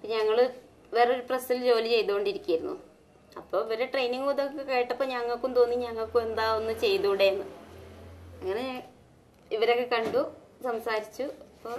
ഞങ്ങൾ വേറൊരു പ്രസ്സിൽ ജോലി ചെയ്തുകൊണ്ടിരിക്കുകയായിരുന്നു അപ്പോൾ ഇവരെ ട്രെയിനിങ് ഇതൊക്കെ കേട്ടപ്പോൾ ഞങ്ങൾക്കും തോന്നി ഞങ്ങൾക്കും എന്താ ഒന്ന് ചെയ്തൂടെന്ന് അങ്ങനെ ഇവരൊക്കെ കണ്ടു സംസാരിച്ചു അപ്പോൾ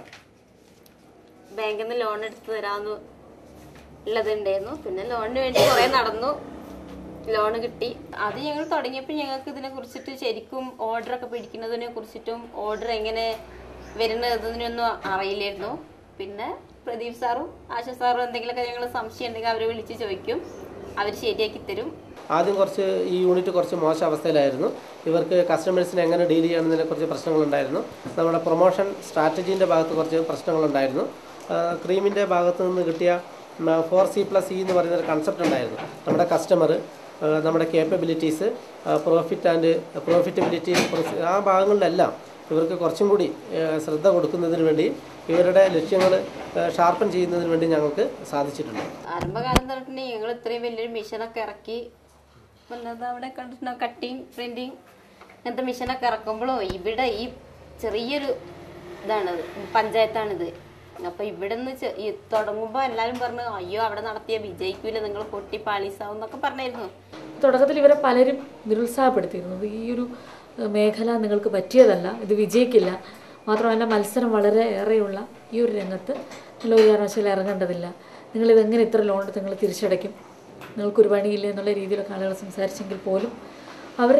ബാങ്കിൽ നിന്ന് ലോൺ എടുത്ത് തരാമെന്ന് ഉള്ളതുണ്ടായിരുന്നു പിന്നെ ലോണിന് വേണ്ടി കുറേ നടന്നു ലോൺ കിട്ടി അത് ഞങ്ങൾ തുടങ്ങിയപ്പോൾ ഞങ്ങൾക്ക് ഇതിനെ കുറിച്ചിട്ട് ശരിക്കും ഓർഡർ ഒക്കെ പിടിക്കുന്നതിനെ കുറിച്ചിട്ടും ഓർഡർ എങ്ങനെ വരുന്നതിനൊന്നും അറിയില്ലായിരുന്നു പിന്നെ പ്രദീപ് സാറും ആശ സാറും എന്തെങ്കിലുമൊക്കെ ഞങ്ങൾ സംശയം ഉണ്ടെങ്കിൽ അവരെ വിളിച്ച് ചോദിക്കും അവർ ശരിയാക്കി തരും ആദ്യം കുറച്ച് ഈ യൂണിറ്റ് കുറച്ച് മോശം അവസ്ഥയിലായിരുന്നു ഇവർക്ക് കസ്റ്റമേഴ്സിനെ എങ്ങനെ ഡീൽ ചെയ്യണമെന്നതിനെ കുറച്ച് പ്രശ്നങ്ങളുണ്ടായിരുന്നു നമ്മുടെ പ്രൊമോഷൻ സ്ട്രാറ്റജീൻ്റെ ഭാഗത്ത് കുറച്ച് പ്രശ്നങ്ങളുണ്ടായിരുന്നു ക്രീമിൻ്റെ ഭാഗത്ത് നിന്ന് കിട്ടിയ ഫോർ സി പ്ലസ് ഇ എന്ന് പറയുന്ന ഒരു കൺസെപ്റ്റ് ഉണ്ടായിരുന്നു നമ്മുടെ കസ്റ്റമർ നമ്മുടെ കേപ്പബിലിറ്റീസ് പ്രോഫിറ്റ് ആൻഡ് പ്രോഫിറ്റബിലിറ്റി ആ ഭാഗങ്ങളിലെല്ലാം ഇവർക്ക് കുറച്ചും കൂടി ആ, ശ്രദ്ധ കൊടുക്കുന്നതിന് വേണ്ടി ഇവരുടെ ലക്ഷ്യങ്ങൾ ഷാർപ്പൻ ചെയ്യുന്നതിന് വേണ്ടി ഞങ്ങൾക്ക് സാധിച്ചിട്ടുണ്ട് ആരംഭകാലം തൊട്ടിട്ടുണ്ടെങ്കിൽ ഞങ്ങൾ ഇത്രയും വലിയൊരു മെഷീനൊക്കെ ഇറക്കി പിന്നെ ദാ അവിടെ കണ്ടിട്ടുണ്ടാവും കട്ടിങ് പ്രിന്റിങ് അങ്ങനത്തെ മെഷീനൊക്കെ ഇറക്കുമ്പോഴോ ഇവിടെ ഈ ചെറിയൊരു ഇതാണിത് പഞ്ചായത്താണിത് അപ്പൊ ഇവിടെ നിന്ന് തുടങ്ങുമ്പോൾ എല്ലാവരും പറഞ്ഞു അയ്യോ അവിടെ നടത്തിയ വിജയിക്കൂല നിങ്ങൾ പൊട്ടി പാളീസാവും എന്നൊക്കെ പറഞ്ഞായിരുന്നു തുടക്കത്തിൽ ഇവരെ പലരും നിരുത്സാഹപ്പെടുത്തിയിരുന്നു ഈ ഒരു ഏഹ്, മേഖല നിങ്ങൾക്ക് പറ്റിയതല്ല ഇത് വിജയിക്കില്ല മാത്രമല്ല മത്സരം വളരെ ഏറെയുള്ള ഈ ഒരു രംഗത്ത് നിങ്ങൾ ഒരു കാരണവശാലും ഇറങ്ങേണ്ടതില്ല നിങ്ങളിതെങ്ങനെ ഇത്ര ലോൺ എടുത്ത് നിങ്ങൾ തിരിച്ചടയ്ക്കും നിങ്ങൾക്കൊരു പണിയില്ല എന്നുള്ള രീതിയിലൊക്കെ ആളുകൾ സംസാരിച്ചെങ്കിൽ പോലും അവർ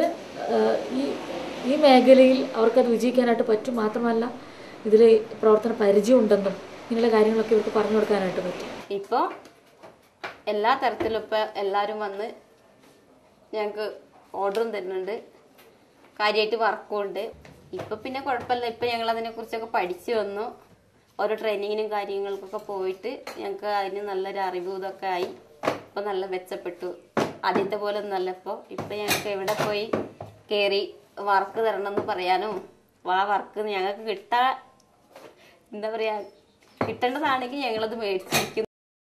ഈ ഈ മേഖലയിൽ അവർക്കത് വിജയിക്കാനായിട്ട് പറ്റും മാത്രമല്ല ഇതിൽ പ്രവർത്തന പരിചയം ഉണ്ടെന്നും ഇങ്ങനെയുള്ള കാര്യങ്ങളൊക്കെ ഇവർക്ക് പറഞ്ഞു കൊടുക്കാനായിട്ട് പറ്റും ഇപ്പോൾ എല്ലാ തരത്തിലും ഇപ്പം എല്ലാവരും വന്ന് ഞങ്ങൾക്ക് ഓർഡറും തരുന്നുണ്ട് കാര്യമായിട്ട് വർക്കും ഉണ്ട് ഇപ്പം പിന്നെ കുഴപ്പമില്ല ഇപ്പം ഞങ്ങൾ അതിനെക്കുറിച്ചൊക്കെ പഠിച്ചു വന്നു ഓരോ ട്രെയിനിങ്ങിനും കാര്യങ്ങൾക്കൊക്കെ പോയിട്ട് ഞങ്ങൾക്ക് അതിന് നല്ലൊരു അറിവും ഇതൊക്കെ ആയി ഇപ്പം നല്ല മെച്ചപ്പെട്ടു ആദ്യത്തെ പോലെ ഒന്നല്ല ഇപ്പോൾ ഇപ്പം ഞങ്ങൾക്ക് എവിടെ പോയി കയറി വർക്ക് തരണമെന്ന് പറയാനും ആ വർക്ക് ഞങ്ങൾക്ക് കിട്ടാ എന്താ പറയാ കിട്ടേണ്ടതാണെങ്കിൽ ഞങ്ങളത് മേടിച്ചിരിക്കും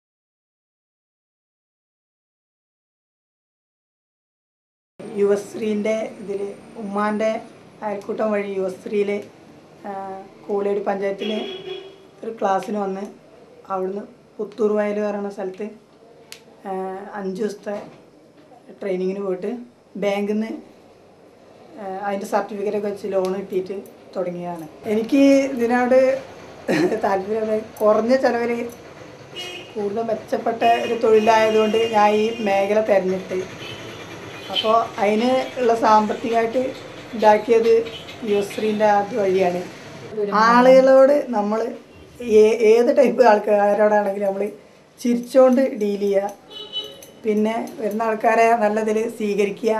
യുവശ്രീൻ്റെ ഇതിൽ ഉമ്മാൻ്റെ അയൽക്കൂട്ടം വഴി യുവശ്രീയിൽ കൂളേടി പഞ്ചായത്തിൽ ഒരു ക്ലാസ്സിന് വന്ന് അവിടുന്ന് പുത്തൂർ വയൽ പറയുന്ന സ്ഥലത്ത് ആ, അഞ്ച് ദിവസത്തെ ട്രെയിനിങ്ങിന് പോയിട്ട് ബാങ്കിൽ നിന്ന് അതിൻ്റെ സർട്ടിഫിക്കറ്റൊക്കെ വെച്ച് ലോൺ കിട്ടിയിട്ട് തുടങ്ങിയതാണ് എനിക്ക് ഇതിനോട് താല്പര്യം കുറഞ്ഞ ചിലവിൽ കൂടുതൽ മെച്ചപ്പെട്ട ഒരു തൊഴിലായതുകൊണ്ട് ഞാൻ ഈ മേഖല തിരഞ്ഞെടുത്ത് അപ്പോൾ അതിന് ഉള്ള സാമ്പത്തികമായിട്ട് ഉണ്ടാക്കിയത് യുവശ്രീൻ്റെ അത് വഴിയാണ് ആളുകളോട് നമ്മൾ ഏത് ടൈപ്പ് ആൾക്കാരോടാണെങ്കിലും നമ്മൾ ചിരിച്ചുകൊണ്ട് ഡീൽ ചെയ്യുക പിന്നെ വരുന്ന ആൾക്കാരെ നല്ലതിൽ സ്വീകരിക്കുക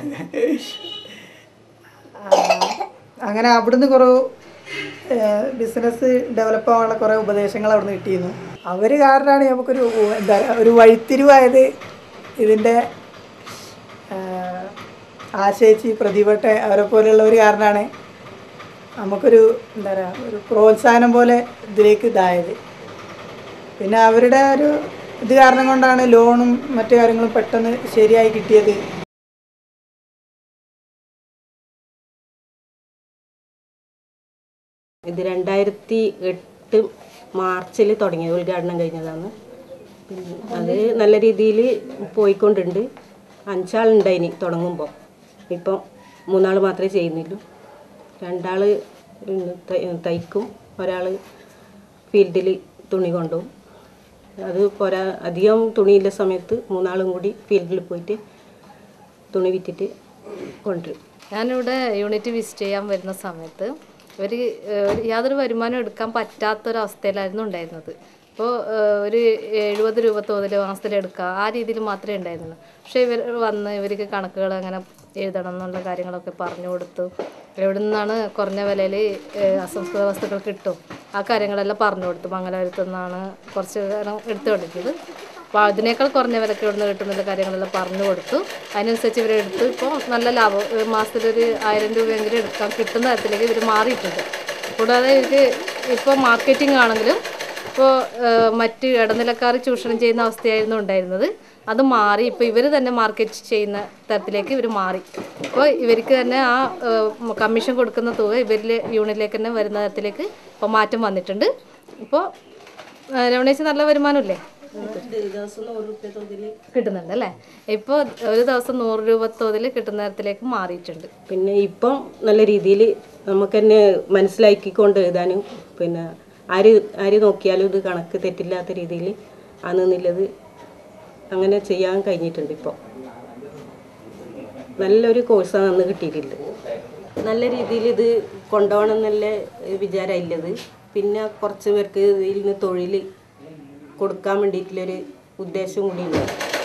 ആ, അങ്ങനെ അവിടുന്ന് കുറേ ബിസിനസ് ഡെവലപ്പ് ആവാനുള്ള കുറേ ഉപദേശങ്ങൾ അവിടുന്ന് കിട്ടിയിരുന്നു അവർ കാരണമാണ് നമുക്കൊരു എന്താ പറയുക ഒരു വഴിത്തിരിവായത് ഇതിൻ്റെ ആശയിച്ച് പ്രതിഭട്ടെ അവരെ പോലെയുള്ളവർ കാരണമാണ് നമുക്കൊരു എന്താ പറയുക ഒരു പ്രോത്സാഹനം പോലെ ഇതിലേക്ക് ഇതായത് പിന്നെ അവരുടെ ഒരു ഇത് കാരണം കൊണ്ടാണ് ലോണും മറ്റു കാര്യങ്ങളും പെട്ടെന്ന് ശരിയായി കിട്ടിയത് ഇത് രണ്ടായിരത്തി എട്ട് മാർച്ചിൽ തുടങ്ങിയത് ഉദ്ഘാടനം കഴിഞ്ഞതാണ് പിന്നെ അത് നല്ല രീതിയിൽ പോയിക്കൊണ്ടുണ്ട് അഞ്ചാളുണ്ടായിനി തുടങ്ങുമ്പോൾ ഇപ്പം മൂന്നാൾ മാത്രമേ ചെയ്യുന്നുള്ളൂ രണ്ടാൾ തയ്ക്കും ഒരാൾ ഫീൽഡിൽ തുണി കൊണ്ടുപോകും അത് പോരാ അധികം തുണിയില്ല സമയത്ത് മൂന്നാളും കൂടി ഫീൽഡിൽ പോയിട്ട് തുണി വിറ്റിട്ട് കൊണ്ടുവരും ഞാനിവിടെ യൂണിറ്റ് വിസിറ്റ് ചെയ്യാൻ വരുന്ന സമയത്ത് ഒരു ഏഹ്, യാതൊരു വരുമാനം എടുക്കാൻ പറ്റാത്തൊരവസ്ഥയിലായിരുന്നു ഉണ്ടായിരുന്നത് അപ്പോൾ ഒരു എഴുപത് രൂപ തോതിൽ മാസത്തിൽ എടുക്കുക ആ രീതിയിൽ മാത്രമേ ഉണ്ടായിരുന്നുള്ളൂ പക്ഷേ ഇവർ വന്ന് ഇവർക്ക് കണക്കുകൾ അങ്ങനെ എഴുതണം എന്നുള്ള കാര്യങ്ങളൊക്കെ പറഞ്ഞു കൊടുത്തു എവിടെ നിന്നാണ് കുറഞ്ഞ വിലയിൽ അസംസ്കൃത വസ്തുക്കൾ കിട്ടും ആ കാര്യങ്ങളെല്ലാം പറഞ്ഞു കൊടുത്തു മംഗലാപുരത്തു നിന്നാണ് കുറച്ച് കാലം എടുത്തുകൊണ്ടിരിക്കുന്നത് അപ്പോൾ അതിനേക്കാൾ കുറഞ്ഞ വിലക്ക് ഇവിടുന്ന് കിട്ടുന്നുള്ള കാര്യങ്ങളെല്ലാം പറഞ്ഞു കൊടുത്തു അതിനനുസരിച്ച് ഇവരെടുത്ത് ഇപ്പോൾ നല്ല ലാഭം ഒരു മാസത്തിലൊരു ആയിരം രൂപയെങ്കിലും എടുക്കാൻ കിട്ടുന്ന തരത്തിലേക്ക് ഇവർ മാറിയിട്ടുണ്ട് കൂടാതെ ഇവർക്ക് ഇപ്പോൾ മാർക്കറ്റിംഗ് ആണെങ്കിലും ഇപ്പോൾ മറ്റ് ഇടനിലക്കാർ ചൂഷണം ചെയ്യുന്ന അവസ്ഥയായിരുന്നു ഉണ്ടായിരുന്നത് അത് മാറി ഇപ്പോൾ ഇവർ തന്നെ മാർക്കറ്റ് ചെയ്യുന്ന തരത്തിലേക്ക് ഇവർ മാറി അപ്പോൾ ഇവർക്ക് തന്നെ ആ ഏഹ്, കമ്മീഷൻ കൊടുക്കുന്ന തുക ഇവരിൽ യൂണിറ്റിലേക്ക് തന്നെ വരുന്ന തരത്തിലേക്ക് ഇപ്പോൾ മാറ്റം വന്നിട്ടുണ്ട് ഇപ്പോൾ രമണേശ് നല്ല വരുമാനമില്ലേ ദിവസം നൂറ് റുപ്യ തോതിൽ കിട്ടുന്നുണ്ട് അല്ലേ ഇപ്പോൾ ഒരു ദിവസം നൂറ് രൂപ തോതിൽ കിട്ടുന്ന തരത്തിലേക്ക് മാറിയിട്ടുണ്ട് പിന്നെ ഇപ്പം നല്ല രീതിയിൽ നമുക്ക് തന്നെ മനസ്സിലാക്കിക്കൊണ്ട് എഴുതാനും പിന്നെ ആര് ആര് നോക്കിയാലും ഇത് കണക്ക് തെറ്റില്ലാത്ത രീതിയിൽ ആണെന്നുള്ളത് അങ്ങനെ ചെയ്യാൻ കഴിഞ്ഞിട്ടുണ്ട് ഇപ്പോൾ നല്ലൊരു കോഴ്സാണ് അന്ന് കിട്ടിയിട്ടുള്ളത് നല്ല രീതിയിൽ ഇത് കൊണ്ടുപോകണം എന്നുള്ള വിചാരമില്ലത് പിന്നെ കുറച്ച് പേർക്ക് ഇതിൽ നിന്ന് തൊഴിൽ കൊടുക്കാൻ വേണ്ടിയിട്ടുള്ളൊരു ഉദ്ദേശം കൂടിയുണ്ട്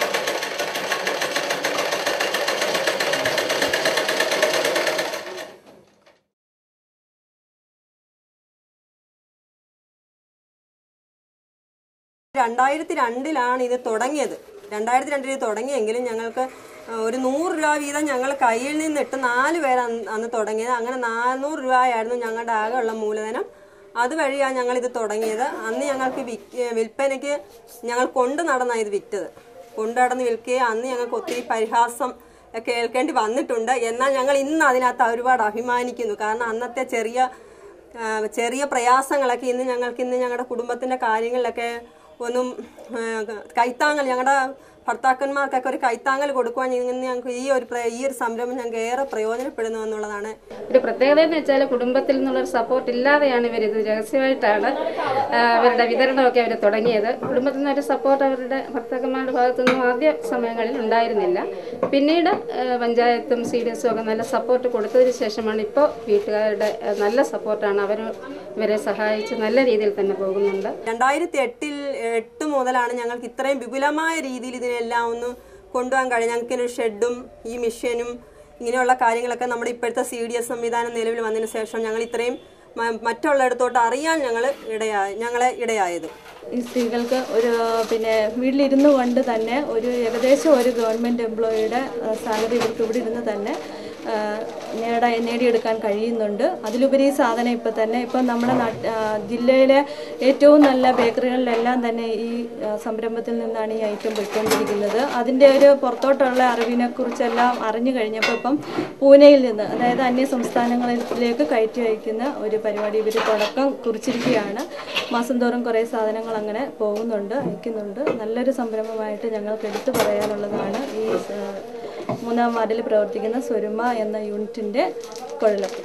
രണ്ടായിരത്തി രണ്ടിലാണ് ഇത് തുടങ്ങിയത് രണ്ടായിരത്തി രണ്ടിൽ തുടങ്ങിയെങ്കിലും ഞങ്ങൾക്ക് ആ, ഒരു നൂറ് രൂപ വീതം ഞങ്ങൾ കയ്യിൽ നിന്നിട്ട് നാല് പേര് അന്ന് അന്ന് തുടങ്ങിയത് അങ്ങനെ നാനൂറ് രൂപയായിരുന്നു ഞങ്ങളുടെ ആകെയുള്ള മൂലധനം അതുവഴിയാണ് ഞങ്ങൾ ഇത് തുടങ്ങിയത് അന്ന് ഞങ്ങൾക്ക് വിക്ക് വിൽപ്പനയ്ക്ക് ഞങ്ങൾ കൊണ്ട് നടന്നാണ് ഇത് വിറ്റത് കൊണ്ടു നടന്ന് വിൽക്കുകയും അന്ന് ഞങ്ങൾക്ക് ഒത്തിരി പരിഹാസം കേൾക്കേണ്ടി വന്നിട്ടുണ്ട് എന്നാൽ ഞങ്ങൾ ഇന്ന് അതിനകത്ത് ഒരുപാട് അഭിമാനിക്കുന്നു കാരണം അന്നത്തെ ചെറിയ ആ, ചെറിയ പ്രയാസങ്ങളൊക്കെ ഇന്ന് ഞങ്ങൾക്ക് ഇന്ന് ഞങ്ങളുടെ കുടുംബത്തിൻ്റെ കാര്യങ്ങളിലൊക്കെ ഒന്നും ആ, കൈത്താങ്ങൽ ഞങ്ങളുടെ ഭർത്താക്കന്മാർക്കൊക്കെ ഒരു കൈത്താങ്ങൽ കൊടുക്കുവാൻ ഇന്ന് ഞങ്ങൾക്ക് ഈ ഒരു പ്ര- ഈ ഒരു സംരംഭം ഞങ്ങൾക്ക് ഏറെ പ്രയോജനപ്പെടുന്നു എന്നുള്ളതാണ് ഒരു പ്രത്യേകത എന്ന് വെച്ചാൽ കുടുംബത്തിൽ നിന്നുള്ളൊരു സപ്പോർട്ട് ഇല്ലാതെയാണ് ഇവർ ഇത് രഹസ്യമായിട്ടാണ് ആ, അവരുടെ വിതരണമൊക്കെ അവർ തുടങ്ങിയത് കുടുംബത്തിൽ നിന്നൊരു സപ്പോർട്ട് അവരുടെ ഭർത്താക്കന്മാരുടെ ഭാഗത്തു നിന്നും ആദ്യ സമയങ്ങളിൽ ഉണ്ടായിരുന്നില്ല പിന്നീട് ആ, പഞ്ചായത്തും സി ഡി എസും ഒക്കെ നല്ല സപ്പോർട്ട് കൊടുത്തതിന് ശേഷമാണ് ഇപ്പോൾ വീട്ടുകാരുടെ ആ, നല്ല സപ്പോർട്ടാണ് അവർ ഇവരെ സഹായിച്ച് നല്ല രീതിയിൽ തന്നെ പോകുന്നുണ്ട് രണ്ടായിരത്തി എട്ടിൽ എട്ട് മുതലാണ് ഞങ്ങൾക്ക് ഇത്രയും വിപുലമായ രീതിയിൽ ഇതിനെല്ലാം ഒന്ന് കൊണ്ടുപോകാൻ കഴിയും ഞങ്ങൾക്ക് ഒരു ഷെഡും ഈ മിഷ്യനും ഇങ്ങനെയുള്ള കാര്യങ്ങളൊക്കെ നമ്മുടെ ഇപ്പോഴത്തെ സി ഡി എസ് സംവിധാനം നിലവിൽ വന്നതിന് ശേഷം ഞങ്ങൾ ഇത്രയും മ- മറ്റുള്ളിടത്തോട്ട് അറിയാൻ ഞങ്ങൾ ഇടയായി ഞങ്ങളെ ഇടയായത് ഈ സ്ത്രീകൾക്ക് ഒരു പിന്നെ വീട്ടിലിരുന്നു കൊണ്ട് തന്നെ ഒരു ഏകദേശം ഒരു ഗവൺമെൻറ് എംപ്ലോയിയുടെ സാലറി ഇവർക്ക് ഇവിടെ ഇരുന്ന് തന്നെ ആ, നേടാ നേടിയെടുക്കാൻ കഴിയുന്നുണ്ട് അതിലുപരി ഈ സാധനം ഇപ്പം തന്നെ ഇപ്പം നമ്മുടെ നാട്ട് ആ, ജില്ലയിലെ ഏറ്റവും നല്ല ബേക്കറികളിലെല്ലാം തന്നെ ഈ ആ, സംരംഭത്തിൽ നിന്നാണ് ഈ ഐറ്റം പോയിക്കൊണ്ടിരിക്കുന്നത് അതിൻ്റെ ഒരു പുറത്തോട്ടുള്ള അറിവിനെ കുറിച്ചെല്ലാം അറിഞ്ഞു കഴിഞ്ഞപ്പോൾ ഇപ്പം പൂനെയിൽ നിന്ന് അതായത് അന്യ സംസ്ഥാനങ്ങളിലേക്ക് കയറ്റി അയക്കുന്ന ഒരു പരിപാടി ഇവർ തുടക്കം കുറിച്ചിരിക്കുകയാണ് മാസം തോറും കുറേ സാധനങ്ങൾ അങ്ങനെ പോകുന്നുണ്ട് അയക്കുന്നുണ്ട് നല്ലൊരു സംരംഭമായിട്ട് ഞങ്ങൾക്ക് എടുത്തു പറയാനുള്ളതാണ് ഈ ആ, മൂന്നാം വാർഡിൽ പ്രവർത്തിക്കുന്ന സ്വരുമ എന്ന യൂണിറ്റിൻ്റെ കുഴലപ്പ്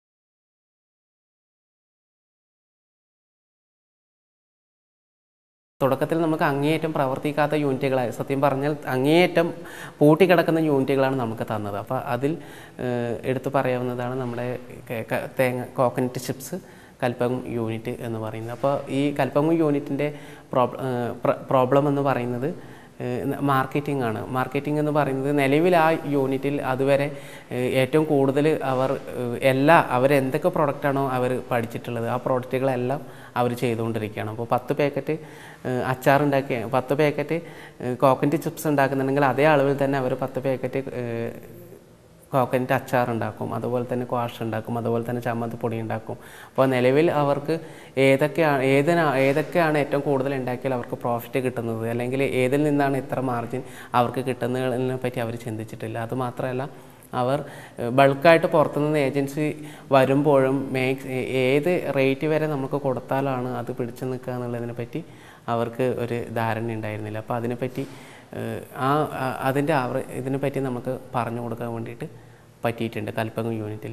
തുടക്കത്തിൽ നമുക്ക് അങ്ങേയറ്റം പ്രവർത്തിക്കാത്ത യൂണിറ്റുകളായി സത്യം പറഞ്ഞാൽ അങ്ങേയറ്റം പൂട്ടിക്കിടക്കുന്ന യൂണിറ്റുകളാണ് നമുക്ക് തന്നത് അപ്പോൾ അതിൽ ഏഹ്, എടുത്തു പറയാവുന്നതാണ് നമ്മുടെ ക- ക- തേങ്ങ കോക്കനട്ട് ചിപ്സ് കൽപ്പകം യൂണിറ്റ് എന്ന് പറയുന്നത് അപ്പോൾ ഈ കൽപ്പകം യൂണിറ്റിൻ്റെ പ്രോബ്ലം എന്ന് പറയുന്നത് മാർക്കറ്റിംഗ് ആണ് മാർക്കറ്റിംഗ് എന്ന് പറയുന്നത് നിലവിൽ ആ യൂണിറ്റിൽ അതുവരെ ഏഹ്, ഏറ്റവും കൂടുതൽ അവർ ഏഹ്, എല്ലാ അവരെന്തൊക്കെ പ്രൊഡക്റ്റാണോ അവർ പഠിച്ചിട്ടുള്ളത് ആ പ്രോഡക്റ്റുകളെല്ലാം അവർ ചെയ്തുകൊണ്ടിരിക്കുകയാണ് അപ്പോൾ പത്ത് പാക്കറ്റ് അച്ചാർ ഉണ്ടാക്കിയ പത്ത് പാക്കറ്റ് കോക്കനറ്റ് ചിപ്സ് ഉണ്ടാക്കുന്നുണ്ടെങ്കിൽ അതേ അളവിൽ തന്നെ അവർ പത്ത് പാക്കറ്റ് കോക്കനറ്റ് അച്ചാർ ഉണ്ടാക്കും അതുപോലെ തന്നെ ക്വാഷ് ഉണ്ടാക്കും അതുപോലെ തന്നെ ചമ്മന്തി പൊടി ഉണ്ടാക്കും അപ്പോൾ നിലവിൽ അവർക്ക് ഏതൊക്കെയാണ് ഏതിനാ ഏതൊക്കെയാണ് ഏറ്റവും കൂടുതൽ ഉണ്ടാക്കിയാൽ അവർക്ക് പ്രോഫിറ്റ് കിട്ടുന്നത് അല്ലെങ്കിൽ ഏതിൽ നിന്നാണ് ഇത്ര മാർജിൻ അവർക്ക് കിട്ടുന്നതിനെ പറ്റി അവർ ചിന്തിച്ചിട്ടില്ല അതുമാത്രമല്ല അവർ ബൾക്കായിട്ട് പുറത്തുനിന്ന് ഏജൻസി വരുമ്പോഴും മേക്സ് ഏത് റേറ്റ് വരെ നമുക്ക് കൊടുത്താലാണ് അത് പിടിച്ചു നിൽക്കുക എന്നുള്ളതിനെ പറ്റി അവർക്ക് ഒരു ധാരണ ഉണ്ടായിരുന്നില്ല അപ്പോൾ അതിനെപ്പറ്റി ഏഹ്, ആ ആ- അതിൻ്റെ അവർ ഇതിനെപ്പറ്റി നമുക്ക് പറഞ്ഞു കൊടുക്കാൻ വേണ്ടിയിട്ട് പറ്റിയിട്ടുണ്ട് കൽപ്പകം യൂണിറ്റിൽ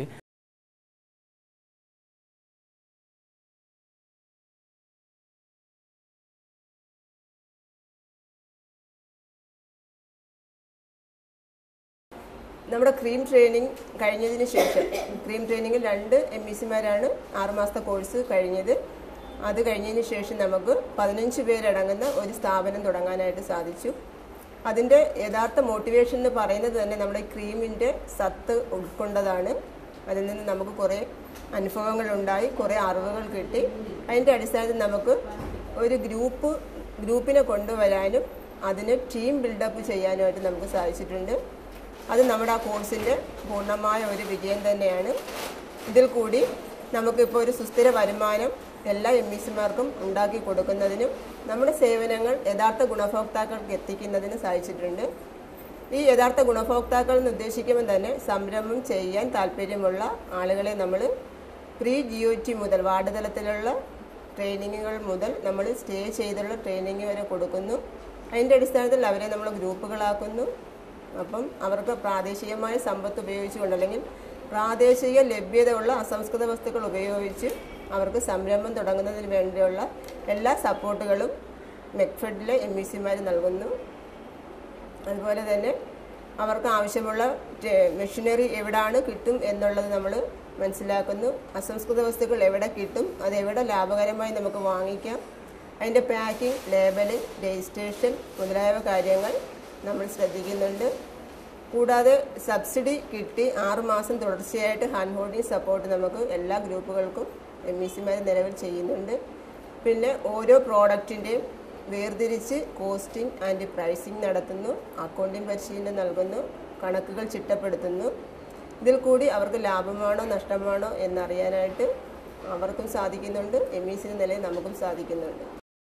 നമ്മുടെ ക്രീം ട്രെയിനിങ് കഴിഞ്ഞതിന് ശേഷം ക്രീം ട്രെയിനിങ്ങിൽ രണ്ട് എം ഇ സിമാരാണ് ആറുമാസത്തെ കോഴ്സ് കഴിഞ്ഞത് അത് കഴിഞ്ഞതിന് ശേഷം നമുക്ക് പതിനഞ്ച് പേരടങ്ങുന്ന ഒരു സ്ഥാപനം തുടങ്ങാനായിട്ട് സാധിച്ചു അതിൻ്റെ യഥാർത്ഥ മോട്ടിവേഷൻ എന്ന് പറയുന്നത് തന്നെ നമ്മുടെ ക്രീമിൻ്റെ സത്ത് ഉൾക്കൊണ്ടതാണ് അതിൽ നിന്ന് നമുക്ക് കുറേ അനുഭവങ്ങളുണ്ടായി കുറേ അറിവുകൾ കിട്ടി അതിൻ്റെ അടിസ്ഥാനത്തിൽ നമുക്ക് ഒരു ഗ്രൂപ്പ് ഗ്രൂപ്പിനെ കൊണ്ടുവരാനും അതിന് ടീം ബിൽഡപ്പ് ചെയ്യാനുമായിട്ട് നമുക്ക് സാധിച്ചിട്ടുണ്ട് അത് നമ്മുടെ ആ കോഴ്സിൻ്റെ പൂർണ്ണമായ ഒരു വിജയം തന്നെയാണ് ഇതിൽ കൂടി നമുക്കിപ്പോൾ ഒരു സുസ്ഥിര വരുമാനം എല്ലാ എം ഇ സിമാർക്കും ഉണ്ടാക്കി കൊടുക്കുന്നതിനും നമ്മുടെ സേവനങ്ങൾ യഥാർത്ഥ ഗുണഭോക്താക്കൾക്ക് എത്തിക്കുന്നതിനും സാധിച്ചിട്ടുണ്ട് ഈ യഥാർത്ഥ ഗുണഭോക്താക്കൾ എന്ന് ഉദ്ദേശിക്കുമ്പോൾ തന്നെ സംരംഭം ചെയ്യാൻ താല്പര്യമുള്ള ആളുകളെ നമ്മൾ പ്രീ ജി ഒ ടി മുതൽ വാർഡ് തലത്തിലുള്ള ട്രെയിനിങ്ങുകൾ മുതൽ നമ്മൾ സ്റ്റേ ചെയ്തുള്ള ട്രെയിനിങ് വരെ കൊടുക്കുന്നു അതിൻ്റെ അടിസ്ഥാനത്തിൽ അവരെ നമ്മൾ ഗ്രൂപ്പുകളാക്കുന്നു അപ്പം അവർക്ക് പ്രാദേശികമായ സമ്പത്ത് ഉപയോഗിച്ചുകൊണ്ട് അല്ലെങ്കിൽ പ്രാദേശിക ലഭ്യതയുള്ള അസംസ്കൃത വസ്തുക്കൾ ഉപയോഗിച്ച് അവർക്ക് സംരംഭം തുടങ്ങുന്നതിന് വേണ്ടിയുള്ള എല്ലാ സപ്പോർട്ടുകളും മെക്ഫെഡിലെ എം ഇ സിമാർ നൽകുന്നു അതുപോലെ തന്നെ അവർക്ക് ആവശ്യമുള്ള മെഷീനറി എവിടാണ് കിട്ടും എന്നുള്ളത് നമ്മൾ മനസ്സിലാക്കുന്നു അസംസ്കൃത വസ്തുക്കൾ എവിടെ കിട്ടും അത് എവിടെ ലാഭകരമായി നമുക്ക് വാങ്ങിക്കാം അതിൻ്റെ പാക്കിംഗ് ലേബല് രജിസ്ട്രേഷൻ മുതലായവ കാര്യങ്ങൾ നമ്മൾ ശ്രദ്ധിക്കുന്നുണ്ട് കൂടാതെ സബ്സിഡി കിട്ടി ആറ് മാസം തുടർച്ചയായിട്ട് ഹാൻഡ് ഹോൾഡിംഗ് സപ്പോർട്ട് നമുക്ക് എല്ലാ ഗ്രൂപ്പുകൾക്കും എം ഇ സിമാർ നിലവിൽ ചെയ്യുന്നുണ്ട് പിന്നെ ഓരോ പ്രോഡക്റ്റിൻ്റെയും വേർതിരിച്ച് കോസ്റ്റിംഗ് ആൻഡ് പ്രൈസിംഗ് നടത്തുന്നു അക്കൗണ്ടിംഗ് പരിശീലനം നൽകുന്നു കണക്കുകൾ ചിട്ടപ്പെടുത്തുന്നു ഇതിൽ കൂടി അവർക്ക് ലാഭമാണോ നഷ്ടമാണോ എന്നറിയാനായിട്ട് അവർക്കും സാധിക്കുന്നുണ്ട് എം ഇ സിയുടെ നിലയിൽ നമുക്കും സാധിക്കുന്നുണ്ട്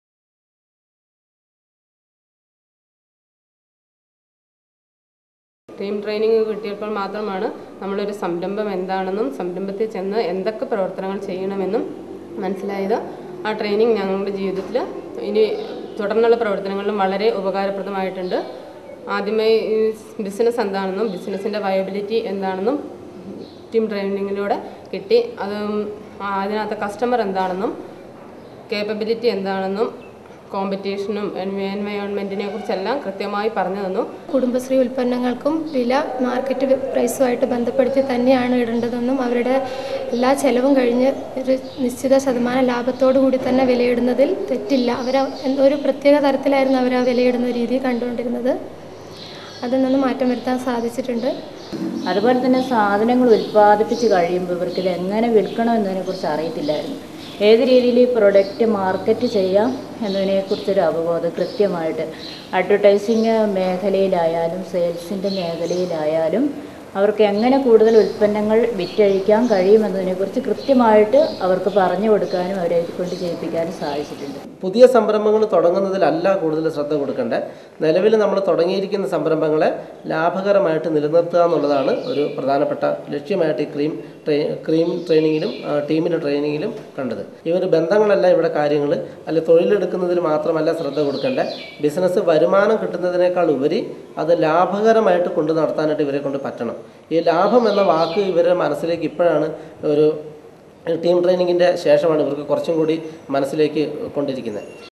ടീം ട്രെയിനിങ് കിട്ടിയപ്പോൾ മാത്രമാണ് നമ്മളൊരു സംരംഭം എന്താണെന്നും സംരംഭത്തിൽ ചെന്ന് എന്തൊക്കെ പ്രവർത്തനങ്ങൾ ചെയ്യണമെന്നും മനസ്സിലായത് ആ ട്രെയിനിങ് ഞങ്ങളുടെ ജീവിതത്തിൽ ഇനി തുടർന്നുള്ള പ്രവർത്തനങ്ങളിലും വളരെ ഉപകാരപ്രദമായിട്ടുണ്ട് ആദ്യമായി ബിസിനസ് എന്താണെന്നും ബിസിനസ്സിൻ്റെ വയബിലിറ്റി എന്താണെന്നും ടീം ട്രെയിനിങ്ങിലൂടെ കിട്ടി അത് അതിനകത്ത് കസ്റ്റമർ എന്താണെന്നും കേപ്പബിലിറ്റി എന്താണെന്നും കോമ്പറ്റീഷനും എൻവയോൺമെൻറ്റിനെ കുറിച്ചെല്ലാം കൃത്യമായി പറഞ്ഞു തന്നു കുടുംബശ്രീ ഉൽപ്പന്നങ്ങൾക്കും വില മാർക്കറ്റ് പ്രൈസുമായിട്ട് ബന്ധപ്പെടുത്തി തന്നെയാണ് ഇടേണ്ടതെന്നും അവരുടെ എല്ലാ ചെലവും കഴിഞ്ഞ് ഒരു നിശ്ചിത ശതമാനം ലാഭത്തോടു കൂടി തന്നെ വിലയിടുന്നതിൽ തെറ്റില്ല അവർ ഒരു പ്രത്യേക തരത്തിലായിരുന്നു അവർ ആ വിലയിടുന്ന രീതി കണ്ടുകൊണ്ടിരുന്നത് അതിൽ നിന്ന് മാറ്റം വരുത്താൻ സാധിച്ചിട്ടുണ്ട് അതുപോലെ തന്നെ സാധനങ്ങൾ ഉൽപ്പാദിപ്പിച്ച് കഴിയുമ്പോൾ ഇവർക്ക് ഇത് എങ്ങനെ വിൽക്കണം എന്നതിനെക്കുറിച്ച് അറിയത്തില്ലായിരുന്നു ഏത് രീതിയിൽ ഈ പ്രൊഡക്റ്റ് മാർക്കറ്റ് ചെയ്യാം എന്നതിനെക്കുറിച്ചൊരു അവബോധം കൃത്യമായിട്ട് അഡ്വർടൈസിങ് മേഖലയിലായാലും സെയിൽസിൻ്റെ മേഖലയിലായാലും അവർക്ക് എങ്ങനെ കൂടുതൽ ഉൽപ്പന്നങ്ങൾ വിറ്റഴിക്കാൻ കഴിയുമെന്നതിനെക്കുറിച്ച് കൃത്യമായിട്ട് അവർക്ക് പറഞ്ഞു കൊടുക്കാനും അവരെ കൊണ്ട് ചെയ്യിപ്പിക്കാനും സാധിച്ചിട്ടുണ്ട് പുതിയ സംരംഭങ്ങൾ തുടങ്ങുന്നതിലല്ല കൂടുതൽ ശ്രദ്ധ കൊടുക്കേണ്ടത് നിലവിൽ നമ്മൾ തുടങ്ങിയിരിക്കുന്ന സംരംഭങ്ങളെ ലാഭകരമായിട്ട് നിലനിർത്തുക എന്നുള്ളതാണ് ഒരു പ്രധാനപ്പെട്ട ലക്ഷ്യമായിട്ട് ഈ ക്രീം ട്രെയി ക്രീം ട്രെയിനിങ്ങിലും ആ, ടീമിൻ്റെ ട്രെയിനിങ്ങിലും കണ്ടത് ഈ ഒരു ബന്ധങ്ങളല്ല ഇവിടെ കാര്യങ്ങൾ അല്ല തൊഴിലെടുക്കുന്നതിൽ മാത്രമല്ല ശ്രദ്ധ കൊടുക്കേണ്ടത് ബിസിനസ് വരുമാനം കിട്ടുന്നതിനേക്കാൾ ഉപരി അത് ലാഭകരമായിട്ട് കൊണ്ടു നടത്താനായിട്ട് ഇവരെ കൊണ്ട് പറ്റണം ഈ ലാഭം എന്ന വാക്ക് ഇവരുടെ മനസ്സിലേക്ക് ഇപ്പോഴാണ് ഒരു ടീം ട്രെയിനിങ്ങിൻ്റെ ശേഷമാണ് ഇവർക്ക് കുറച്ചും കൂടി മനസ്സിലേക്ക് കൊണ്ടിരിക്കുന്നത്